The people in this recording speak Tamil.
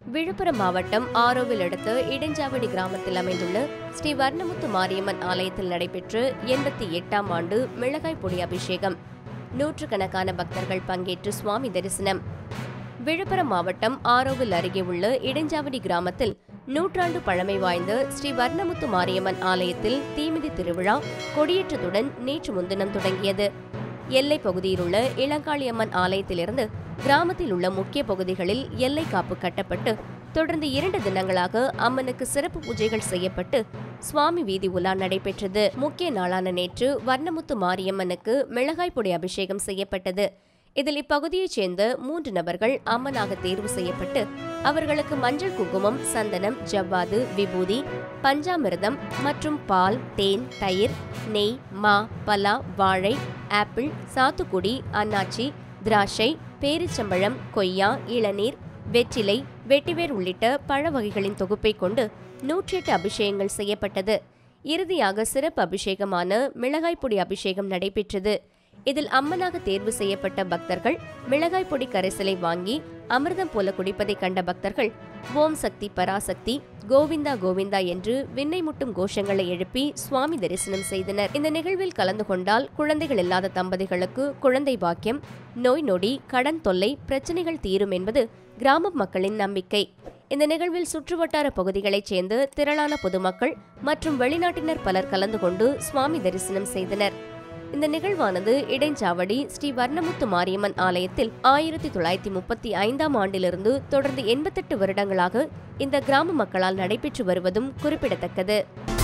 விழுப்புரம் மாவட்டம் ஆரோவில் அடுத்த இடைஞ்சாவடி கிராமத்தில் அமைந்துள்ள ஸ்ரீ வர்ணமுத்து மாரியம்மன் ஆலயத்தில் நடைபெற்ற எண்பத்தி எட்டாம் ஆண்டு மிளகாய் பொடி அபிஷேகம் நூற்றுக்கணக்கான பக்தர்கள் பங்கேற்று சுவாமி தரிசனம் விழுப்புரம் மாவட்டம் ஆரோவில் அருகே உள்ள இடைஞ்சாவடி கிராமத்தில் நூற்றாண்டு பழமை வாய்ந்த ஸ்ரீ வர்ணமுத்து மாரியம்மன் ஆலயத்தில் தீமிதி திருவிழா கொடியேற்றத்துடன் நேற்று முன்தினம் தொடங்கியது எல்லைப் பகுதியில் உள்ள இளங்காளியம்மன் ஆலயத்திலிருந்து கிராமத்தில் உள்ள முக்கிய பகுதிகளில் எல்லை காப்பு கட்டப்பட்டு தொடர்ந்து இரண்டு தினங்களாக அம்மனுக்கு சிறப்பு பூஜைகள் செய்யப்பட்டு சுவாமி வீதி உலா நடைபெற்றது முக்கிய நாளான நேற்று வர்ணமுத்து மாரியம்மனுக்கு மிளகாய் பொடி அபிஷேகம் செய்யப்பட்டது இதில் இப்பகுதியைச் சேர்ந்த மூன்று நபர்கள் அம்மனாக தேர்வு செய்யப்பட்டு அவர்களுக்கு மஞ்சள் குங்குமம் சந்தனம் ஜவ்வாது விபூதி பஞ்சாமிர்தம் மற்றும் பால் தேன் தயிர் நெய் மா பலா வாழை ஆப்பிள் சாத்துக்குடி அன்னாச்சி திராட்சை பேரிச்சம்பழம் கொய்யா இளநீர் வெற்றிலை வெட்டிவேர் உள்ளிட்ட பழ வகைகளின் தொகுப்பை கொண்டு நூற்றி எட்டு அபிஷேகங்கள் செய்யப்பட்டது இறுதியாக சிறப்பு அபிஷேகமான மிளகாய் பொடி அபிஷேகம் நடைபெற்றது இதில் அம்மனாக தேர்வு செய்யப்பட்ட பக்தர்கள் மிளகாய் பொடி கரைசலை வாங்கி அமிர்தம் போல குடிப்பதை கண்ட பக்தர்கள் ஓம் சக்தி பராசக்தி கோவிந்தா கோவிந்தா என்று விண்ணை முட்டும் கோஷங்களை எழுப்பி சுவாமி தரிசனம் செய்தனர் இந்த நிகழ்வில் கலந்து கொண்டால் குழந்தைகள் இல்லாத தம்பதிகளுக்கு குழந்தை பாக்கியம் நோய் நொடி கடன் தொல்லை பிரச்சனைகள் தீரும் என்பது கிராம மக்களின் நம்பிக்கை இந்த நிகழ்வில் சுற்றுவட்டார பகுதிகளைச் சேர்ந்த திரளான பொதுமக்கள் மற்றும் வெளிநாட்டினர் பலர் கலந்து கொண்டு சுவாமி தரிசனம் செய்தனர் இந்த நிகழ்வானது இடைஞ்சாவடி ஸ்ரீ வர்ணமுத்து மாரியம்மன் ஆலயத்தில் ஆயிரத்தி தொள்ளாயிரத்தி முப்பத்தி ஐந்தாம் ஆண்டிலிருந்து தொடர்ந்து எண்பத்தெட்டு வருடங்களாக இந்த கிராம மக்களால் நடைபெற்று வருவதும் குறிப்பிடத்தக்கது